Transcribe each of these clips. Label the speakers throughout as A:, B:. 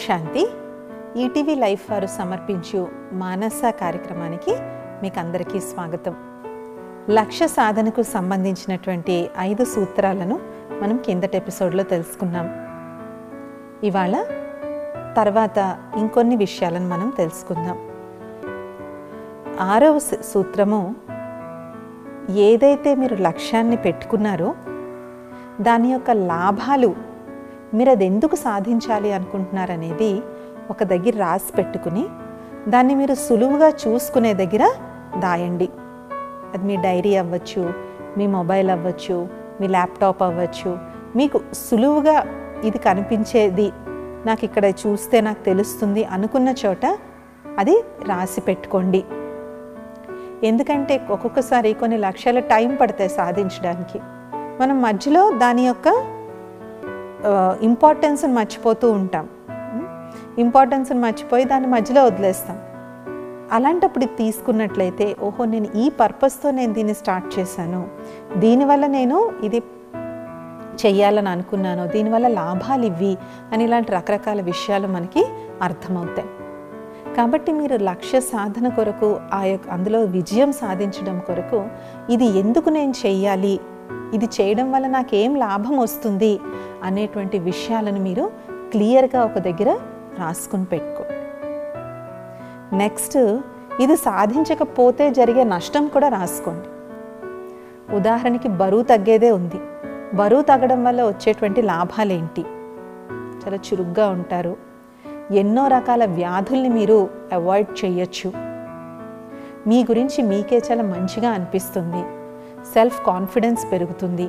A: శాంతి ETV life వారు సమర్పించు మానస కార్యక్రమానికి మీకు అందరికీ స్వాగతం లక్ష్య సాధనకు సంబంధించినటువంటి ఐదు సూత్రాలను మనం కిందటి ఎపిసోడ్లో తెలుసుకున్నాం ఇవాళ తర్వాత ఇంకొన్ని విషయాలను మనం తెలుసుకుందాం ఆరవ సూ- సూత్రము ఏదైతే మీరు లక్ష్యాన్ని పెట్టుకున్నారో దాని యొక్క లాభాలు మీరు అది ఎందుకు సాధించాలి అనుకుంటున్నారనేది ఒక దగ్గర రాసి పెట్టుకుని దాన్ని మీరు సులువుగా చూసుకునే దగ్గర దాయండి అది మీ డైరీ అవ్వచ్చు మీ మొబైల్ అవ్వచ్చు మీ ల్యాప్టాప్ అవ్వచ్చు మీకు సులువుగా ఇది కనిపించేది నాకు ఇక్కడ చూస్తే నాకు తెలుస్తుంది అనుకున్న చోట అది రాసి పెట్టుకోండి ఎందుకంటే ఒక్కొక్కసారి కొన్ని లక్షల టైం పడతాయి సాధించడానికి మనం మధ్యలో దాని యొక్క ఇంపార్టెన్స్ని మర్చిపోతూ ఉంటాం ఇంపార్టెన్స్ని మర్చిపోయి దాన్ని మధ్యలో వదిలేస్తాం అలాంటప్పుడు ఇది తీసుకున్నట్లయితే ఓహో నేను ఈ పర్పస్తో నేను దీన్ని స్టార్ట్ చేశాను దీనివల్ల నేను ఇది చెయ్యాలని అనుకున్నాను దీనివల్ల లాభాలు ఇవి అని ఇలాంటి రకరకాల విషయాలు మనకి అర్థమవుతాయి కాబట్టి మీరు లక్ష్య సాధన కొరకు ఆ యొక్క అందులో విజయం సాధించడం కొరకు ఇది ఎందుకు నేను చెయ్యాలి ఇది చేయడం వల్ల నాకేం లాభం వస్తుంది అనేటువంటి విషయాలను మీరు క్లియర్గా ఒక దగ్గర రాసుకుని పెట్టుకో నెక్స్ట్ ఇది సాధించకపోతే జరిగే నష్టం కూడా రాసుకోండి ఉదాహరణకి బరువు తగ్గేదే ఉంది బరువు తగ్గడం వల్ల వచ్చేటువంటి లాభాలేంటి చాలా చురుగ్గా ఉంటారు ఎన్నో రకాల వ్యాధుల్ని మీరు అవాయిడ్ చేయొచ్చు మీ గురించి మీకే చాలా మంచిగా అనిపిస్తుంది సెల్ఫ్ కాన్ఫిడెన్స్ పెరుగుతుంది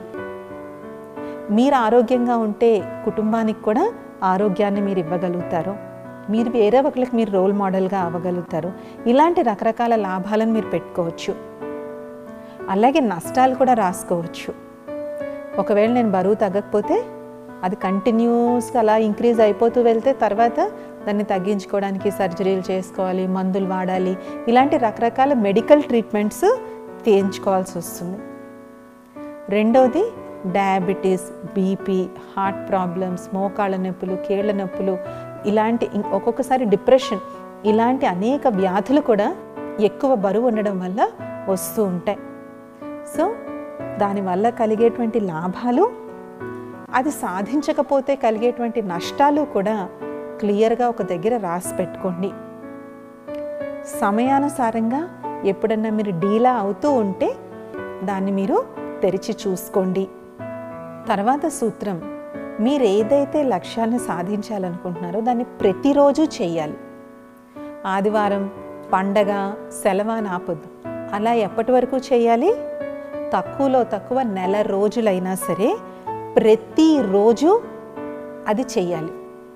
A: మీరు ఆరోగ్యంగా ఉంటే కుటుంబానికి కూడా ఆరోగ్యాన్ని మీరు ఇవ్వగలుగుతారు మీరు వేరే ఒకరికి మీరు రోల్ మోడల్గా అవ్వగలుగుతారు ఇలాంటి రకరకాల లాభాలను మీరు పెట్టుకోవచ్చు అలాగే నష్టాలు కూడా రాసుకోవచ్చు ఒకవేళ నేను బరువు తగ్గకపోతే అది కంటిన్యూస్గా అలా ఇంక్రీజ్ అయిపోతూ వెళ్తే తర్వాత దాన్ని తగ్గించుకోవడానికి సర్జరీలు చేసుకోవాలి మందులు వాడాలి ఇలాంటి రకరకాల మెడికల్ ట్రీట్మెంట్స్ చేయించుకోవాల్సి వస్తుంది రెండోది డయాబెటీస్ బీపీ హార్ట్ ప్రాబ్లమ్స్ మోకాళ్ళ నొప్పులు కీళ్ళ నొప్పులు ఇలాంటి ఇం- ఒక్కొక్కసారి డిప్రెషన్ ఇలాంటి అనేక వ్యాధులు కూడా ఎక్కువ బరువు ఉండడం వల్ల వస్తూ ఉంటాయి సో దానివల్ల కలిగేటువంటి లాభాలు అది సాధించకపోతే కలిగేటువంటి నష్టాలు కూడా క్లియర్గా ఒక దగ్గర రాసి పెట్టుకోండి సమయానుసారంగా ఎప్పుడన్నా మీరు డీలా అవుతూ ఉంటే దాన్ని మీరు తెరిచి చూసుకోండి తర్వాత సూత్రం మీరు ఏదైతే లక్ష్యాన్ని సాధించాలనుకుంటున్నారో దాన్ని ప్రతిరోజు చేయాలి ఆదివారం పండగ సెలవు అని ఆపొద్దు అలా ఎప్పటి వరకు చేయాలి తక్కువలో తక్కువ నెల రోజులైనా సరే ప్రతిరోజు అది చెయ్యాలి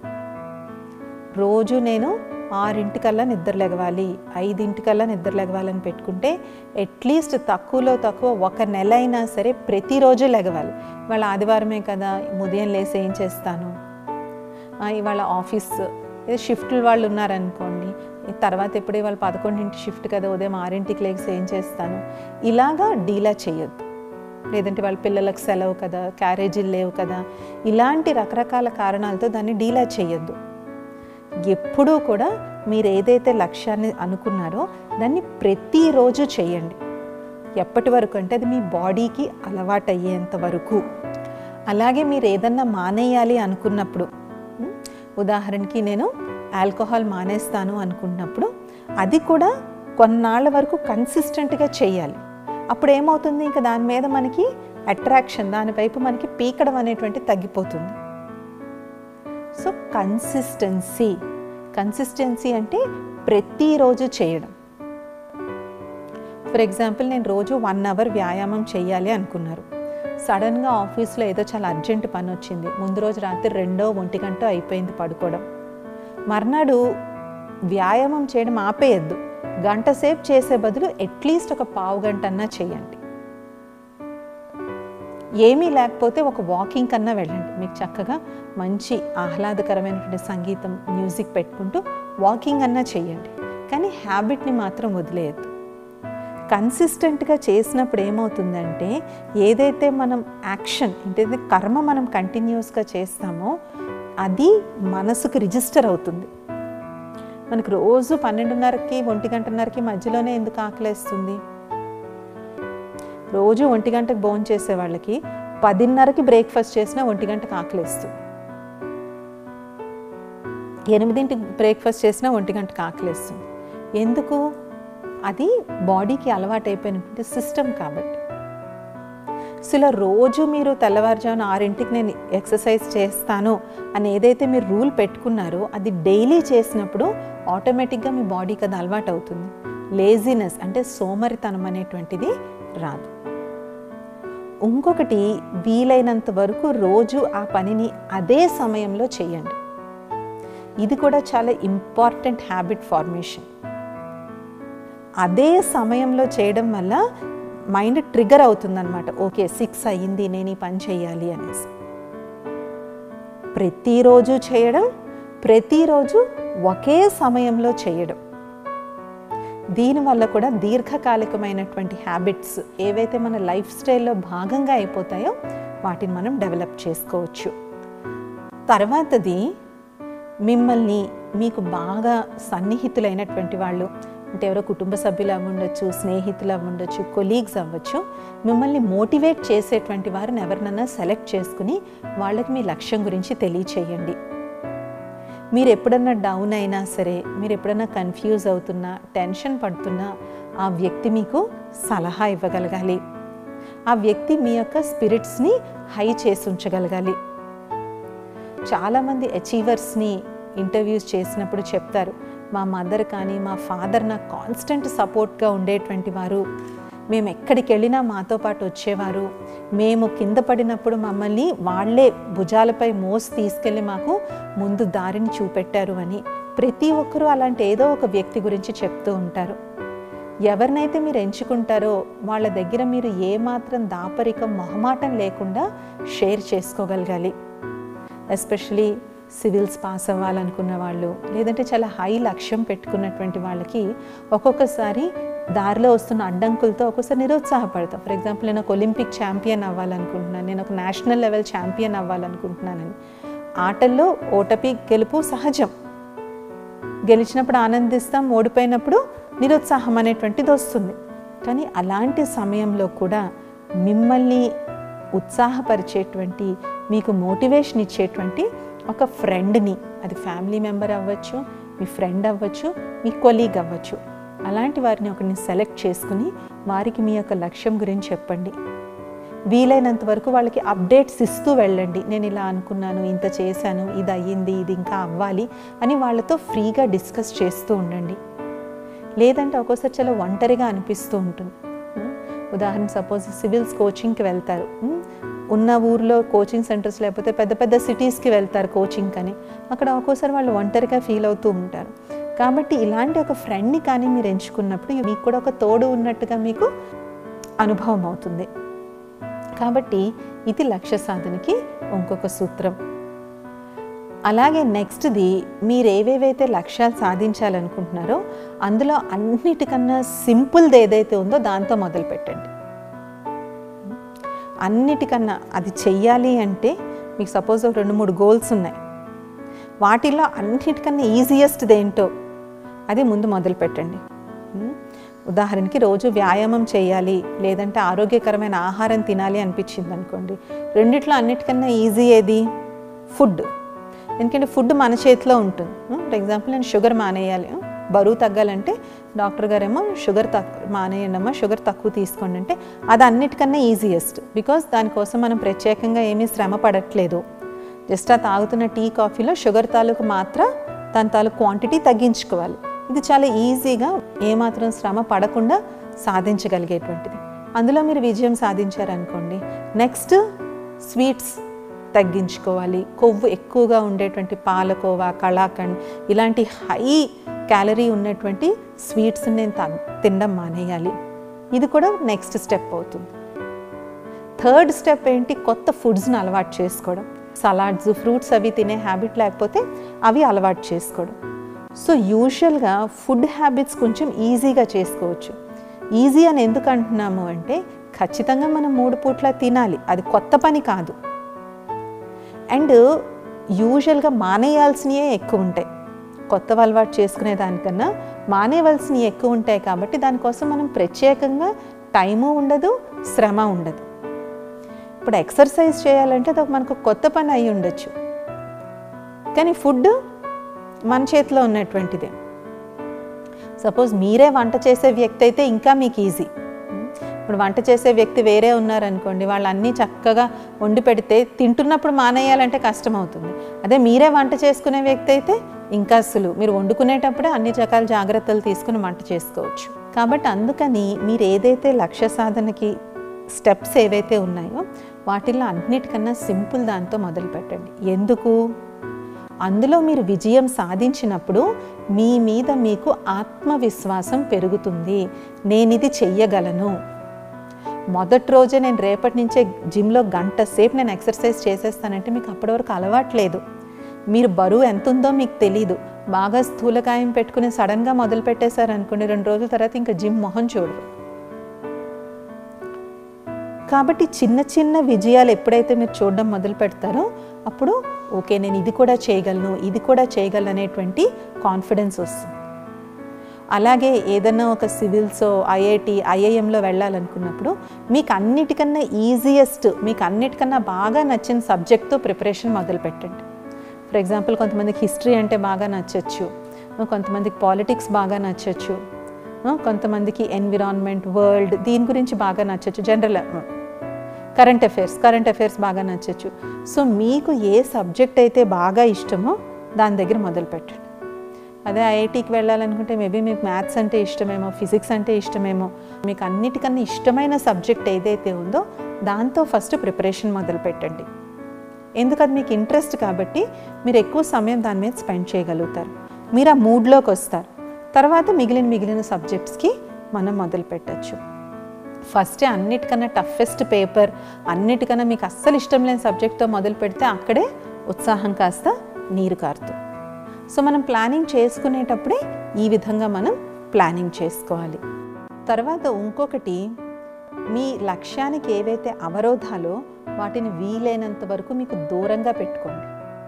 A: రోజు నేను ఆరింటికల్లా నిద్ర లెగవాలి ఐదింటికల్లా నిద్ర లెగవాలని పెట్టుకుంటే అట్లీస్ట్ తక్కువలో తక్కువ ఒక నెల అయినా సరే ప్రతిరోజు లెగవాలి ఇవాళ ఆదివారమే కదా ఉదయం లేసి ఏం చేస్తాను ఆ, ఇవాళ ఆఫీస్ ఏదో షిఫ్ట్లు వాళ్ళు ఉన్నారనుకోండి ఈ తర్వాత ఎప్పుడు ఇవాళ పదకొండింటి షిఫ్ట్ కదా ఉదయం ఆరింటికి లేచి ఏం చేస్తాను ఇలాగా డీలా చేయొద్దు లేదంటే వాళ్ళ పిల్లలకు సెలవు కదా క్యారేజీలు లేవు కదా ఇలాంటి రకరకాల కారణాలతో దాన్ని డీలా చేయొద్దు ఎప్పుడూ కూడా మీరు ఏదైతే లక్ష్యాన్ని అనుకున్నారో దాన్ని ప్రతిరోజు చేయండి ఎప్పటి వరకు అంటే అది మీ బాడీకి అలవాటు అయ్యేంత వరకు అలాగే మీరు ఏదన్నా మానేయాలి అనుకున్నప్పుడు ఉం, ఉదాహరణకి నేను ఆల్కహాల్ మానేస్తాను అనుకున్నప్పుడు అది కూడా కొన్నాళ్ళ వరకు కన్సిస్టెంట్గా చేయాలి అప్పుడు ఏమవుతుంది ఇంకా దాని మీద మనకి అట్రాక్షన్ దానివైపు మనకి పీకడం అనేటువంటి తగ్గిపోతుంది సో కన్సిస్టెన్సీ కన్సిస్టెన్సీ అంటే ప్రతిరోజు చేయడం ఫర్ ఎగ్జాంపుల్ నేను రోజు వన్ అవర్ వ్యాయామం చేయాలి అనుకున్నారు సడన్గా ఆఫీస్లో ఏదో చాలా అర్జెంట్ పని వచ్చింది ముందు రోజు రాత్రి రెండో ఒంటి గంట అయిపోయింది పడుకోవడం మర్నాడు వ్యాయామం చేయడం ఆపేయద్దు గంట సేపు చేసే బదులు అట్లీస్ట్ ఒక పావు గంట అన్నా చేయండి ఏమీ లేకపోతే ఒక వాకింగ్ కన్నా వెళ్ళండి మీకు చక్కగా మంచి ఆహ్లాదకరమైనటువంటి సంగీతం మ్యూజిక్ పెట్టుకుంటూ వాకింగ్ అన్నా చేయండి కానీ హ్యాబిట్ని మాత్రం వదిలేయద్దు కన్సిస్టెంట్గా చేసినప్పుడు ఏమవుతుందంటే ఏదైతే మనం యాక్షన్ అంటే కర్మ మనం కంటిన్యూస్గా చేస్తామో అది మనసుకు రిజిస్టర్ అవుతుంది మనకు రోజు పన్నెండున్నరకి ఒంటి గంటన్నరకి మధ్యలోనే ఎందుకు ఆకలేస్తుంది రోజు ఒంటి గంటకు భోజనం చేసే వాళ్ళకి పదిన్నరకి బ్రేక్ఫాస్ట్ చేసినా ఒంటి గంటకు ఆకలేస్తుంది ఎనిమిదింటికి బ్రేక్ఫాస్ట్ చేసినా ఒంటి గంటకు ఆకలేస్తుంది ఎందుకు అది బాడీకి అలవాటైపోయినటువంటి సిస్టమ్ కాబట్టి సో ఇలా రోజు మీరు తెల్లవారుజామున ఆరింటికి నేను ఎక్సర్సైజ్ చేస్తాను అని ఏదైతే మీరు రూల్ పెట్టుకున్నారో అది డైలీ చేసినప్పుడు ఆటోమేటిక్గా మీ బాడీకి అది అలవాటు అవుతుంది లేజినెస్ అంటే సోమరితనం అనేటువంటిది రాదు ఇంకొకటి వీలైనంత వరకు రోజు ఆ పనిని అదే సమయంలో చేయండి ఇది కూడా చాలా ఇంపార్టెంట్ హ్యాబిట్ ఫార్మేషన్ అదే సమయంలో చేయడం వల్ల మైండ్ ట్రిగర్ అవుతుందన్నమాట ఓకే సిక్స్ అయ్యింది నేను ఈ పని చేయాలి అనేసి ప్రతిరోజు చేయడం ప్రతిరోజు ఒకే సమయంలో చేయడం దీనివల్ల కూడా దీర్ఘకాలికమైనటువంటి హ్యాబిట్స్ ఏవైతే మన లైఫ్ స్టైల్లో భాగంగా అయిపోతాయో వాటిని మనం డెవలప్ చేసుకోవచ్చు తర్వాతది మిమ్మల్ని మీకు బాగా సన్నిహితులైనటువంటి వాళ్ళు అంటే ఎవరో కుటుంబ సభ్యులు అవ్వండొచ్చు స్నేహితులు అవ్వండొచ్చు కొలీగ్స్ అవ్వచ్చు మిమ్మల్ని మోటివేట్ చేసేటువంటి వారిని ఎవరినైనా సెలెక్ట్ చేసుకుని వాళ్ళకి మీ లక్ష్యం గురించి తెలియచేయండి మీరు ఎప్పుడన్నా డౌన్ అయినా సరే మీరు ఎప్పుడన్నా కన్ఫ్యూజ్ అవుతున్నా టెన్షన్ పడుతున్నా ఆ వ్యక్తి మీకు సలహా ఇవ్వగలగాలి ఆ వ్యక్తి మీ యొక్క స్పిరిట్స్ని హై చేసి ఉంచగలగాలి చాలామంది అచీవర్స్ని ఇంటర్వ్యూస్ చేసినప్పుడు చెప్తారు మా మదర్ కానీ మా ఫాదర్ నాకు కాన్స్టెంట్ సపోర్ట్గా ఉండేటువంటి వారు మేము ఎక్కడికి వెళ్ళినా మాతో పాటు వచ్చేవారు మేము కింద పడినప్పుడు మమ్మల్ని వాళ్ళే భుజాలపై మోసి తీసుకెళ్ళి మాకు ముందు దారిని చూపెట్టారు అని ప్రతి ఒక్కరూ అలాంటి ఏదో ఒక వ్యక్తి గురించి చెప్తూ ఉంటారు ఎవరినైతే మీరు ఎంచుకుంటారో వాళ్ళ దగ్గర మీరు ఏమాత్రం దాపరికం మొహమాటం లేకుండా షేర్ చేసుకోగలగాలి ఎస్పెషలీ సివిల్స్ పాస్ అవ్వాలనుకున్న వాళ్ళు లేదంటే చాలా హై లక్ష్యం పెట్టుకున్నటువంటి వాళ్ళకి ఒక్కొక్కసారి దారిలో వస్తున్న అడ్డంకులతో ఒక్కోసారి నిరుత్సాహపడతాం ఫర్ ఎగ్జాంపుల్ నేను ఒక ఒలింపిక్ ఛాంపియన్ అవ్వాలనుకుంటున్నాను నేను ఒక నేషనల్ లెవెల్ ఛాంపియన్ అవ్వాలనుకుంటున్నానని ఆటల్లో ఓటపి గెలుపు సహజం గెలిచినప్పుడు ఆనందిస్తాం ఓడిపోయినప్పుడు నిరుత్సాహం అనేటువంటిది వస్తుంది కానీ అలాంటి సమయంలో కూడా మిమ్మల్ని ఉత్సాహపరిచేటువంటి మీకు మోటివేషన్ ఇచ్చేటువంటి ఒక ఫ్రెండ్ని అది ఫ్యామిలీ మెంబర్ అవ్వచ్చు మీ ఫ్రెండ్ అవ్వచ్చు మీ కొలీగ్ అవ్వచ్చు అలాంటి వారిని ఒకరిని సెలెక్ట్ చేసుకుని వారికి మీ యొక్క లక్ష్యం గురించి చెప్పండి వీలైనంత వరకు వాళ్ళకి అప్డేట్స్ ఇస్తూ వెళ్ళండి నేను ఇలా అనుకున్నాను ఇంత చేశాను ఇది అయ్యింది ఇది ఇంకా అవ్వాలి అని వాళ్ళతో ఫ్రీగా డిస్కస్ చేస్తూ ఉండండి లేదంటే ఒక్కోసారి చాలా ఒంటరిగా అనిపిస్తూ ఉంటుంది ఉం? ఉదాహరణ సపోజ్ సివిల్స్ కోచింగ్కి వెళ్తారు ఉం? ఉన్న ఊర్లో కోచింగ్ సెంటర్స్ లేకపోతే పెద్ద పెద్ద సిటీస్కి వెళ్తారు కోచింగ్ అని అక్కడ ఒక్కోసారి వాళ్ళు ఒంటరిగా ఫీల్ అవుతూ ఉంటారు కాబట్టి ఇలాంటి ఒక ఫ్రెండ్ని కానీ మీరు ఎంచుకున్నప్పుడు మీకు కూడా ఒక తోడు ఉన్నట్టుగా మీకు అనుభవం అవుతుంది కాబట్టి ఇది లక్ష్య సాధనకి ఇంకొక సూత్రం అలాగే నెక్స్ట్ది మీరు ఏవేవైతే లక్ష్యాలు సాధించాలనుకుంటున్నారో అందులో అన్నిటికన్నా సింపుల్ది ఏదైతే ఉందో దాంతో మొదలు పెట్టండి అన్నిటికన్నా అది చెయ్యాలి అంటే మీకు సపోజ్ ఒక రెండు మూడు గోల్స్ ఉన్నాయి వాటిల్లో అన్నిటికన్నా ఈజియెస్ట్ది ఏంటో అది ముందు మొదలు పెట్టండి ఉం? ఉదాహరణకి రోజు వ్యాయామం చేయాలి లేదంటే ఆరోగ్యకరమైన ఆహారం తినాలి అనిపించింది అనుకోండి రెండిట్లో అన్నిటికన్నా ఈజీ ఏది ఫుడ్ ఎందుకంటే ఫుడ్ మన చేతిలో ఉంటుంది ఫర్ ఎగ్జాంపుల్ నేను షుగర్ మానేయాలి ఉం? బరువు తగ్గాలంటే డాక్టర్ గారేమో షుగర్ తక్కువ మానేయండి అమ్మా షుగర్ తక్కువ తీసుకోండి అంటే అది అన్నిటికన్నా ఈజియెస్ట్ బికాస్ దానికోసం మనం ప్రత్యేకంగా ఏమీ శ్రమ పడట్లేదు జస్ట్ ఆ తాగుతున్న టీ కాఫీలో షుగర్ తాలూకు మాత్ర దాని తాలూకు క్వాంటిటీ తగ్గించుకోవాలి ఇది చాలా ఈజీగా ఏమాత్రం శ్రమ పడకుండా సాధించగలిగేటువంటిది అందులో మీరు విజయం సాధించారనుకోండి నెక్స్ట్ స్వీట్స్ తగ్గించుకోవాలి కొవ్వు ఎక్కువగా ఉండేటువంటి పాలకోవా కళాకండ్ ఇలాంటి హై క్యాలరీ ఉన్నటువంటి స్వీట్స్ నేను తా- తినడం మానేయాలి ఇది కూడా నెక్స్ట్ స్టెప్ అవుతుంది థర్డ్ స్టెప్ ఏంటి కొత్త ఫుడ్స్ని అలవాటు చేసుకోవడం సలాడ్స్ ఫ్రూట్స్ అవి తినే హ్యాబిట్ లేకపోతే అవి అలవాటు చేసుకోవడం సో యూజువల్గా ఫుడ్ హ్యాబిట్స్ కొంచెం ఈజీగా చేసుకోవచ్చు ఈజీ అని ఎందుకు అంటున్నాము అంటే ఖచ్చితంగా మనం మూడు పూట్ల తినాలి అది కొత్త పని కాదు అండ్ యూజువల్గా మానేయాల్సినవే ఎక్కువ ఉంటాయి కొత్త అలవాటు చేసుకునే దానికన్నా మానేవలసినవి ఎక్కువ ఉంటాయి కాబట్టి దానికోసం మనం ప్రత్యేకంగా టైము ఉండదు శ్రమ ఉండదు ఇప్పుడు ఎక్సర్సైజ్ చేయాలంటే అది ఒక మనకు కొత్త పని అయి ఉండొచ్చు కానీ ఫుడ్ మన చేతిలో ఉన్నటువంటిదే సపోజ్ మీరే వంట చేసే వ్యక్తి అయితే ఇంకా మీకు ఈజీ ఇప్పుడు వంట చేసే వ్యక్తి వేరే ఉన్నారనుకోండి వాళ్ళు అన్నీ చక్కగా వండి పెడితే తింటున్నప్పుడు మానేయాలంటే కష్టం అవుతుంది అదే మీరే వంట చేసుకునే వ్యక్తి అయితే ఇంకా సులువు మీరు వండుకునేటప్పుడే అన్ని రకాల జాగ్రత్తలు తీసుకుని వంట చేసుకోవచ్చు కాబట్టి అందుకని మీరు ఏదైతే లక్ష్య సాధనకి స్టెప్స్ ఏవైతే ఉన్నాయో వాటిల్లో అన్నిటికన్నా సింపుల్ దాంతో మొదలు పెట్టండి ఎందుకు అందులో మీరు విజయం సాధించినప్పుడు మీ మీద మీకు ఆత్మవిశ్వాసం పెరుగుతుంది నేను ఇది చెయ్యగలను మొదటి రోజే నేను రేపటి నుంచే జిమ్లో గంట సేపు నేను ఎక్సర్సైజ్ చేసేస్తానంటే మీకు అప్పటి వరకు అలవాట్లేదు మీరు బరువు ఎంత ఉందో మీకు తెలీదు బాగా స్థూలకాయం పెట్టుకుని సడన్గా మొదలు పెట్టేశారు అనుకోండి రెండు రోజుల తర్వాత ఇంకా జిమ్ మొహం చూడరు కాబట్టి చిన్న చిన్న విజయాలు ఎప్పుడైతే మీరు చూడడం మొదలు పెడతారో అప్పుడు ఓకే నేను ఇది కూడా చేయగలను ఇది కూడా చేయగలను అనేటువంటి కాన్ఫిడెన్స్ వస్తుంది అలాగే ఏదైనా ఒక సివిల్సో ఐఐటి ఐఐఎంలో వెళ్ళాలనుకున్నప్పుడు మీకు అన్నిటికన్నా ఈజియెస్ట్ మీకు అన్నిటికన్నా బాగా నచ్చిన సబ్జెక్ట్తో ప్రిపరేషన్ మొదలు పెట్టండి ఫర్ ఎగ్జాంపుల్ కొంతమందికి హిస్టరీ అంటే బాగా నచ్చచ్చు కొంతమందికి పాలిటిక్స్ బాగా నచ్చచ్చు కొంతమందికి ఎన్విరాన్మెంట్ వరల్డ్ దీని గురించి బాగా నచ్చచ్చు general current affairs current affairs బాగా నచ్చచ్చు సో మీకు ఏ సబ్జెక్ట్ అయితే బాగా ఇష్టమో దాని దగ్గర మొదలు పెట్టండి అదే ఐఐటికి వెళ్ళాలనుకుంటే మేబీ మీకు మ్యాథ్స్ అంటే ఇష్టమేమో ఫిజిక్స్ అంటే ఇష్టమేమో మీకు అన్నిటికన్నా ఇష్టమైన సబ్జెక్ట్ ఏదైతే ఉందో దాంతో ఫస్ట్ ప్రిపరేషన్ మొదలు పెట్టండి ఎందుకు అది మీకు ఇంట్రెస్ట్ కాబట్టి మీరు ఎక్కువ సమయం దాని మీద స్పెండ్ చేయగలుగుతారు మీరు ఆ మూడ్లోకి వస్తారు తర్వాత మిగిలిన మిగిలిన సబ్జెక్ట్స్కి మనం మొదలు పెట్టచ్చు ఫస్టే అన్నిటికన్నా టఫెస్ట్ పేపర్ అన్నిటికన్నా మీకు అస్సలు ఇష్టం లేని సబ్జెక్ట్తో మొదలు పెడితే అక్కడే ఉత్సాహం కాస్త నీరు కారుతుంది సో మనం ప్లానింగ్ చేసుకునేటప్పుడే ఈ విధంగా మనం ప్లానింగ్ చేసుకోవాలి తర్వాత ఇంకొకటి మీ లక్ష్యానికి ఏవైతే అవరోధాలో వాటిని వీలైనంత వరకు మీకు దూరంగా పెట్టుకోండి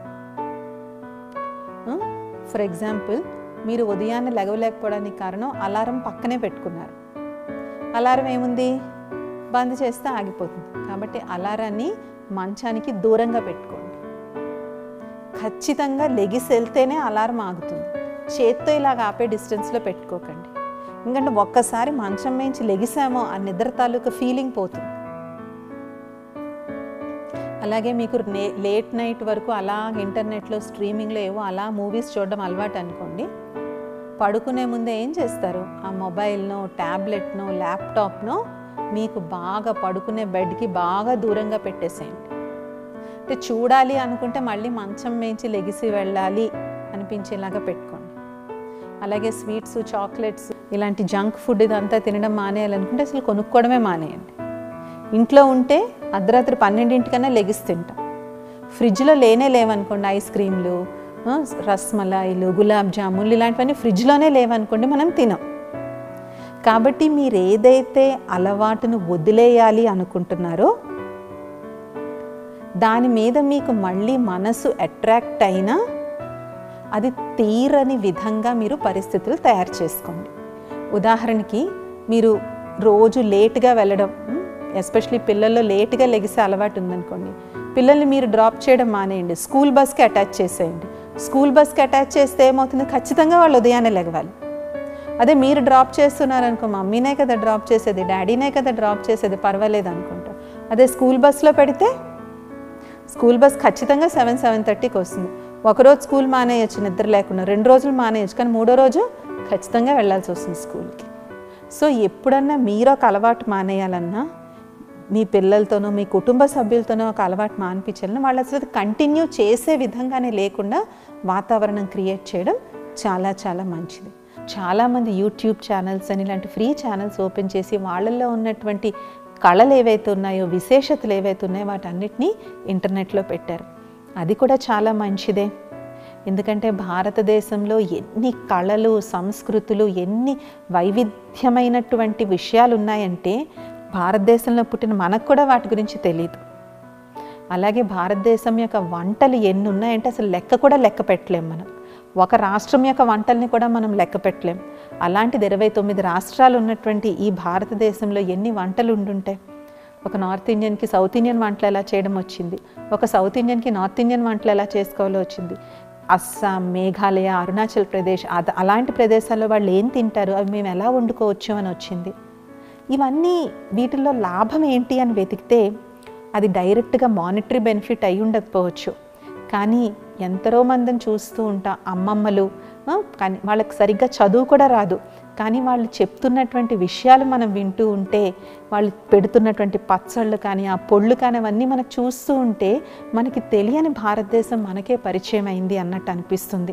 A: ఫర్ ఎగ్జాంపుల్ మీరు ఉదయాన్నే లెగవలేకపోవడానికి కారణం అలారం పక్కనే పెట్టుకున్నారు అలారం ఏముంది బంద్ చేస్తే ఆగిపోతుంది కాబట్టి అలారాన్ని మంచానికి దూరంగా పెట్టుకోండి ఖచ్చితంగా లెగిసి వెళ్తేనే అలారం ఆగుతుంది చేత్తో ఇలాగ ఆపే డిస్టెన్స్లో పెట్టుకోకండి ఎందుకంటే ఒక్కసారి మంచం మేంచి లెగిసామో ఆ నిద్ర తాలూకా ఫీలింగ్ పోతుంది అలాగే మీకు లేట్ నైట్ వరకు అలా ఇంటర్నెట్లో స్ట్రీమింగ్లో ఏవో అలా మూవీస్ చూడడం అలవాటు అనుకోండి పడుకునే ముందే ఏం చేస్తారు ఆ మొబైల్నో ట్యాబ్లెట్నో ల్యాప్టాప్నో మీకు బాగా పడుకునే బెడ్కి బాగా దూరంగా పెట్టేసేయండి అంటే చూడాలి అనుకుంటే మళ్ళీ మంచం మేంచి లెగిసి వెళ్ళాలి అనిపించేలాగా పెట్టుకోండి అలాగే స్వీట్స్ చాక్లెట్స్ ఇలాంటి జంక్ ఫుడ్ ఇదంతా తినడం మానేయాలనుకుంటే అసలు కొనుక్కోవడమే మానేయండి ఇంట్లో ఉంటే అర్ధరాత్రి పన్నెండింటికన్నా లెగిసి తింటాం ఫ్రిడ్జ్లో లేనే లేవనుకోండి ఐస్ క్రీమ్లు రస్మలాయిలు గులాబ్ జామున్లు ఇలాంటివన్నీ ఫ్రిడ్జ్లోనే లేవనుకోండి మనం తినం కాబట్టి మీరు ఏదైతే అలవాటును వదిలేయాలి అనుకుంటున్నారో దాని మీద మీకు మళ్ళీ మనసు అట్రాక్ట్ అయినా అది తీరని విధంగా మీరు పరిస్థితులు తయారు చేసుకోండి ఉదాహరణకి మీరు రోజు లేట్గా వెళ్ళడం ఎస్పెషలీ పిల్లల్లో లేట్గా లెగిసే అలవాటు ఉందనుకోండి పిల్లల్ని మీరు డ్రాప్ చేయడం మానేయండి స్కూల్ బస్కి అటాచ్ చేసేయండి స్కూల్ బస్కి అటాచ్ చేస్తే ఏమవుతుంది ఖచ్చితంగా వాళ్ళు ఉదయాన్నే లెగవాలి అదే మీరు డ్రాప్ చేస్తున్నారనుకో మమ్మీనే కదా డ్రాప్ చేసేది డాడీనే కదా డ్రాప్ చేసేది పర్వాలేదు అనుకుంటా అదే స్కూల్ బస్లో పెడితే స్కూల్ బస్ ఖచ్చితంగా సెవెన్ సెవెన్ థర్టీకి వస్తుంది ఒకరోజు స్కూల్ మానేయచ్చు నిద్ర లేకుండా రెండు రోజులు మానేయచ్చు కానీ మూడో రోజు ఖచ్చితంగా వెళ్ళాల్సి వస్తుంది స్కూల్కి సో ఎప్పుడన్నా మీరు ఒక అలవాటు మానేయాలన్నా మీ పిల్లలతోనో మీ కుటుంబ సభ్యులతోనో ఒక అలవాటు మానిపించాలని వాళ్ళు అసలు కంటిన్యూ చేసే విధంగానే లేకుండా వాతావరణం క్రియేట్ చేయడం చాలా చాలా మంచిది చాలామంది యూట్యూబ్ ఛానల్స్ అని ఇలాంటి ఫ్రీ ఛానల్స్ ఓపెన్ చేసి వాళ్ళల్లో ఉన్నటువంటి కళలు ఏవైతే ఉన్నాయో విశేషతలు ఏవైతే ఉన్నాయో వాటన్నిటినీ ఇంటర్నెట్లో పెట్టారు అది కూడా చాలా మంచిదే ఎందుకంటే భారతదేశంలో ఎన్ని కళలు సంస్కృతులు ఎన్ని వైవిధ్యమైనటువంటి విషయాలు ఉన్నాయంటే భారతదేశంలో పుట్టిన మనకు కూడా వాటి గురించి తెలియదు అలాగే భారతదేశం యొక్క వంటలు ఎన్ని ఉన్నాయంటే అసలు లెక్క కూడా లెక్క పెట్టలేం మనం ఒక రాష్ట్రం యొక్క వంటల్ని కూడా మనం లెక్క పెట్టలేం అలాంటిది ఇరవై తొమ్మిది రాష్ట్రాలు ఉన్నటువంటి ఈ భారతదేశంలో ఎన్ని వంటలు ఉండుంటాయి ఒక నార్త్ ఇండియన్కి సౌత్ ఇండియన్ వంటలు ఎలా చేయడం వచ్చింది ఒక సౌత్ ఇండియన్కి నార్త్ ఇండియన్ వంటలు ఎలా చేసుకోవాలో వచ్చింది అస్సాం మేఘాలయ అరుణాచల్ ప్రదేశ్ అద అలాంటి ప్రదేశాల్లో వాళ్ళు ఏం తింటారు అవి మేము ఎలా వండుకోవచ్చు అని వచ్చింది ఇవన్నీ వీటిల్లో లాభం ఏంటి అని వెతికితే అది డైరెక్ట్గా మానిటరీ బెనిఫిట్ అయి ఉండకపోవచ్చు కానీ ఎంతరో మందిని చూస్తూ ఉంటా అమ్మమ్మలు ఆ, కానీ వాళ్ళకి సరిగ్గా చదువు కూడా రాదు కానీ వాళ్ళు చెప్తున్నటువంటి విషయాలు మనం వింటూ ఉంటే వాళ్ళు పెడుతున్నటువంటి పచ్చళ్ళు కానీ ఆ పొళ్ళు కానీ అవన్నీ మనకు చూస్తూ ఉంటే మనకి తెలియని భారతదేశం మనకే పరిచయం అయింది అన్నట్టు అనిపిస్తుంది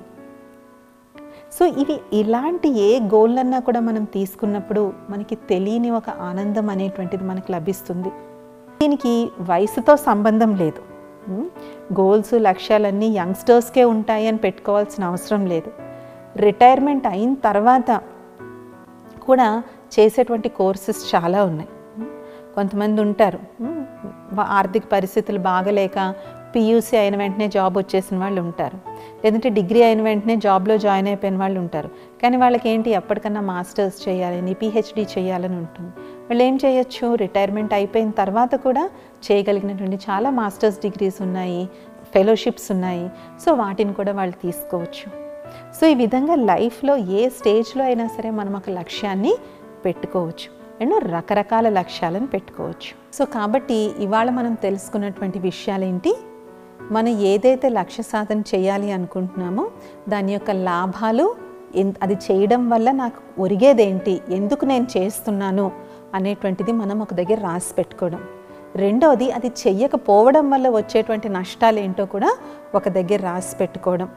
A: సో ఇవి ఇలాంటి ఏ గోల్ అన్నా కూడా మనం తీసుకున్నప్పుడు మనకి తెలియని ఒక ఆనందం అనేటువంటిది మనకు లభిస్తుంది దీనికి వయసుతో సంబంధం లేదు గోల్స్ లక్ష్యాలన్నీ యంగ్స్టర్స్కే ఉంటాయి అని పెట్టుకోవాల్సిన అవసరం లేదు రిటైర్మెంట్ అయిన తర్వాత కూడా చేసేటువంటి కోర్సెస్ చాలా ఉన్నాయి కొంతమంది ఉంటారు ఉమ్, వా- ఆర్థిక పరిస్థితులు బాగలేక పియూసీ అయిన వెంటనే జాబ్ వచ్చేసిన వాళ్ళు ఉంటారు లేదంటే డిగ్రీ అయిన వెంటనే జాబ్లో జాయిన్ అయిపోయిన వాళ్ళు ఉంటారు కానీ వాళ్ళకి ఏంటి ఎప్పటికన్నా మాస్టర్స్ చేయాలని పిహెచ్డి చేయాలని ఉంటుంది వాళ్ళు ఏం చేయొచ్చు రిటైర్మెంట్ అయిపోయిన తర్వాత కూడా చేయగలిగినటువంటి చాలా మాస్టర్స్ డిగ్రీస్ ఉన్నాయి ఫెలోషిప్స్ ఉన్నాయి సో వాటిని కూడా వాళ్ళు తీసుకోవచ్చు సో ఈ విధంగా లైఫ్లో ఏ స్టేజ్లో అయినా సరే మనం ఒక లక్ష్యాన్ని పెట్టుకోవచ్చు ఎన్నో రకరకాల లక్ష్యాలను పెట్టుకోవచ్చు సో కాబట్టి ఇవాళ మనం తెలుసుకున్నటువంటి విషయాలేంటి మనం ఏదైతే లక్ష్య సాధన చేయాలి అనుకుంటున్నామో దాని యొక్క లాభాలు ఎన్- అది చేయడం వల్ల నాకు ఒరిగేదేంటి ఎందుకు నేను చేస్తున్నాను అనేటువంటిది మనం ఒక దగ్గర రాసి పెట్టుకోవడం రెండవది అది చెయ్యకపోవడం వల్ల వచ్చేటువంటి నష్టాలు ఏంటో కూడా ఒక దగ్గర రాసి పెట్టుకోవడం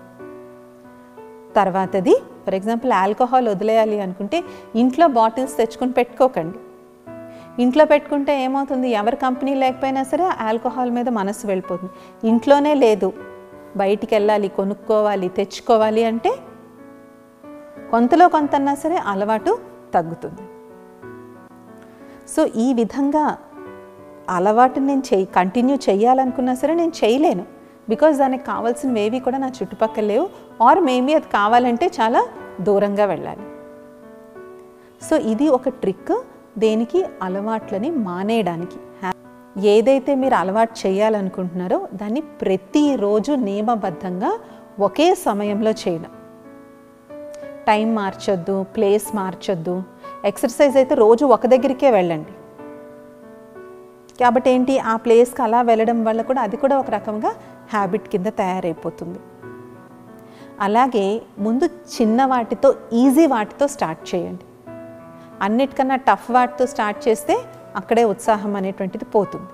A: తర్వాతది ఫర్ ఎగ్జాంపుల్ ఆల్కహాల్ వదిలేయాలి అనుకుంటే ఇంట్లో బాటిల్స్ తెచ్చుకొని పెట్టుకోకండి ఇంట్లో పెట్టుకుంటే ఏమవుతుంది ఎవరి కంపెనీ లేకపోయినా సరే ఆల్కహాల్ మీద మనసు వెళ్ళిపోతుంది ఇంట్లోనే లేదు బయటికి వెళ్ళాలి కొనుక్కోవాలి తెచ్చుకోవాలి అంటే కొంతలో కొంతన్నా సరే అలవాటు తగ్గుతుంది సో ఈ విధంగా అలవాటుని నేను చెయ్యి కంటిన్యూ చేయాలనుకున్నా సరే నేను చేయలేను బికాజ్ దానికి కావాల్సినవి ఏవి కూడా నా చుట్టుపక్కల లేవు ఆర్ మేబీ అది కావాలంటే చాలా దూరంగా వెళ్ళాలి సో ఇది ఒక ట్రిక్ దేనికి అలవాట్లని మానేయడానికి హ్యా- ఏదైతే మీరు అలవాటు చేయాలనుకుంటున్నారో దాన్ని ప్రతిరోజు నియమబద్ధంగా ఒకే సమయంలో చేయడం టైం మార్చొద్దు ప్లేస్ మార్చొద్దు ఎక్సర్సైజ్ అయితే రోజు ఒక దగ్గరికే వెళ్ళండి కాబట్టి ఏంటి ఆ ప్లేస్కి అలా వెళ్ళడం వల్ల కూడా అది కూడా ఒక రకంగా హ్యాబిట్ కింద తయారైపోతుంది అలాగే ముందు చిన్న వాటితో ఈజీ వాటితో స్టార్ట్ చేయండి అన్నిటికన్నా టఫ్ వాటితో స్టార్ట్ చేస్తే అక్కడే ఉత్సాహం అనేటువంటిది పోతుంది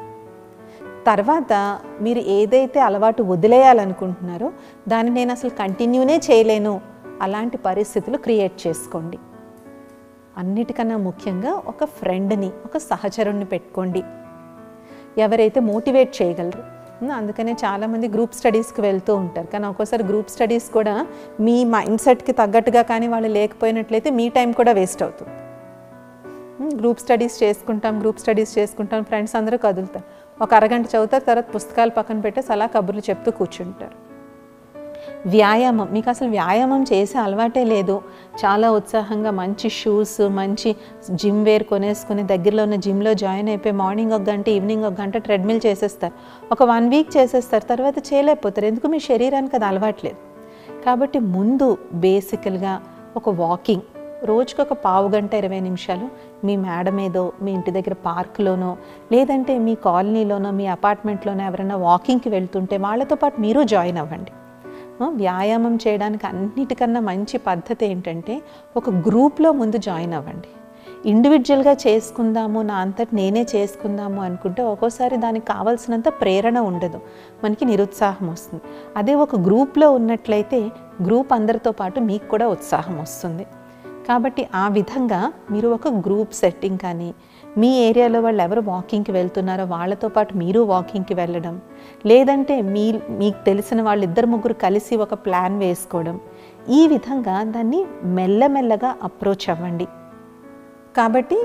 A: తర్వాత మీరు ఏదైతే అలవాటు వదిలేయాలనుకుంటున్నారో దాన్ని నేను అసలు కంటిన్యూనే చేయలేను అలాంటి పరిస్థితులు క్రియేట్ చేసుకోండి అన్నిటికన్నా ముఖ్యంగా ఒక ఫ్రెండ్ని ఒక సహచరుణ్ణి పెట్టుకోండి ఎవరైతే మోటివేట్ చేయగలరు ఉమ్, అందుకనే చాలామంది గ్రూప్ స్టడీస్కి వెళ్తూ ఉంటారు కానీ ఒక్కోసారి గ్రూప్ స్టడీస్ కూడా మీ మైండ్ సెట్కి తగ్గట్టుగా కానీ వాళ్ళు లేకపోయినట్లయితే మీ టైం కూడా వేస్ట్ అవుతుంది ఉమ్, గ్రూప్ స్టడీస్ చేసుకుంటాం గ్రూప్ స్టడీస్ చేసుకుంటాం ఫ్రెండ్స్ అందరూ కదులుతారు ఒక అరగంట చదువుతారు తర్వాత పుస్తకాలు పక్కన పెట్టేసి అలా కబుర్లు చెప్తూ కూర్చుంటారు వ్యాయామం మీకు అసలు వ్యాయామం చేసే అలవాటే లేదు చాలా ఉత్సాహంగా మంచి షూస్ మంచి జిమ్ వేర్ కొనేసుకుని దగ్గరలో ఉన్న జిమ్లో జాయిన్ అయిపోయి మార్నింగ్ ఒక గంట ఈవినింగ్ ఒక గంట ట్రెడ్మిల్ చేసేస్తారు ఒక వన్ వీక్ చేసేస్తారు తర్వాత చేయలేకపోతారు ఎందుకు మీ శరీరానికి అది అలవాట్లేదు కాబట్టి ముందు బేసికల్గా ఒక వాకింగ్ రోజుకి ఒక పావు గంట ఇరవై నిమిషాలు మీ మేడ మీదో మీ ఇంటి దగ్గర పార్క్లోనో లేదంటే మీ కాలనీలోనో మీ అపార్ట్మెంట్లోనో ఎవరైనా వాకింగ్కి వెళ్తుంటే వాళ్ళతో పాటు మీరు జాయిన్ అవ్వండి ఆ, వ్యాయామం చేయడానికి అన్నిటికన్నా మంచి పద్ధతి ఏంటంటే ఒక గ్రూప్లో ముందు జాయిన్ అవ్వండి ఇండివిజువల్గా చేసుకుందాము నా అంతటి నేనే చేసుకుందాము అనుకుంటే ఒక్కోసారి దానికి కావాల్సినంత ప్రేరణ ఉండదు మనకి నిరుత్సాహం వస్తుంది అదే ఒక గ్రూప్లో ఉన్నట్లయితే గ్రూప్ అందరితో పాటు మీకు కూడా ఉత్సాహం వస్తుంది కాబట్టి ఆ విధంగా మీరు ఒక గ్రూప్ సెట్టింగ్ కానీ మీ ఏరియాలో వాళ్ళు ఎవరు వాకింగ్కి వెళ్తున్నారో వాళ్ళతో పాటు మీరు వాకింగ్కి వెళ్ళడం లేదంటే మీ మీకు తెలిసిన వాళ్ళు ఇద్దరు ముగ్గురు కలిసి ఒక ప్లాన్ వేసుకోవడం ఈ విధంగా దాన్ని మెల్లమెల్లగా అప్రోచ్ అవ్వండి కాబట్టి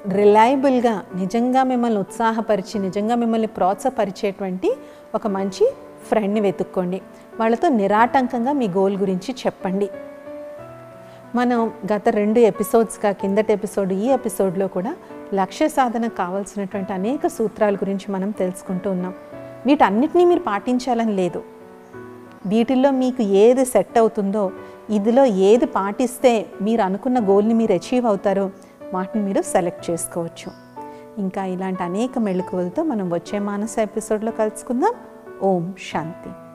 A: రిలయబుల్గా నిజంగా మిమ్మల్ని ఉత్సాహపరిచి నిజంగా మిమ్మల్ని ప్రోత్సాహపరిచేటువంటి ఒక మంచి ఫ్రెండ్ని వెతుక్కోండి వాళ్ళతో నిరాటంకంగా మీ గోల్ గురించి చెప్పండి మనం గత రెండు ఎపిసోడ్స్గా కిందటి ఎపిసోడ్ ఈ ఎపిసోడ్లో కూడా లక్ష్య సాధనకు కావాల్సినటువంటి అనేక సూత్రాల గురించి మనం తెలుసుకుంటూ ఉన్నాం వీటన్నిటినీ మీరు పాటించాలని లేదు వీటిల్లో మీకు ఏది సెట్ అవుతుందో ఇదిలో ఏది పాటిస్తే మీరు అనుకున్న గోల్ని మీరు అచీవ్ అవుతారో వాటిని మీరు సెలెక్ట్ చేసుకోవచ్చు ఇంకా ఇలాంటి అనేక మెళుకువలతో మనం వచ్చే మానస ఎపిసోడ్లో కలుసుకుందాం ఓం శాంతి